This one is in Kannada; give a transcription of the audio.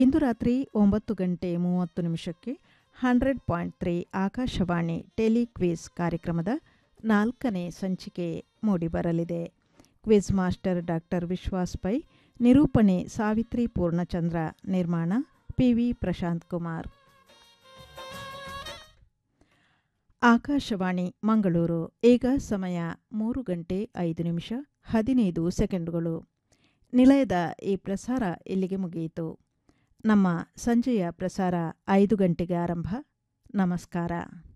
ಇಂದು ರಾತ್ರಿ ಒಂಬತ್ತು ಗಂಟೆ ಮೂವತ್ತು ನಿಮಿಷಕ್ಕೆ hundred point three Akashvani telequiz ಕಾರ್ಯಕ್ರಮದ ನಾಲ್ಕನೇ ಸಂಚಿಕೆ ಮೂಡಿಬರಲಿದೆ quiz master doctor Vishwas Pai ನಿರೂಪಣೆ ಸಾವಿತ್ರಿ ಪೂರ್ಣಚಂದ್ರ ನಿರ್ಮಾಣ ಪಿವಿ ಪ್ರಶಾಂತ್ ಕುಮಾರ್ ಆಕಾಶವಾಣಿ ಮಂಗಳೂರು ಈಗ ಸಮಯ ಮೂರು ಗಂಟೆ ಐದು ನಿಮಿಷ ಹದಿನೈದು ಸೆಕೆಂಡುಗಳು ನಿಲಯದ ಈ ಪ್ರಸಾರ ಇಲ್ಲಿಗೆ ಮುಗಿಯಿತು ನಮ್ಮ ಸಂಜೆಯ ಪ್ರಸಾರ ಐದು ಗಂಟೆಗೆ ಆರಂಭ ನಮಸ್ಕಾರ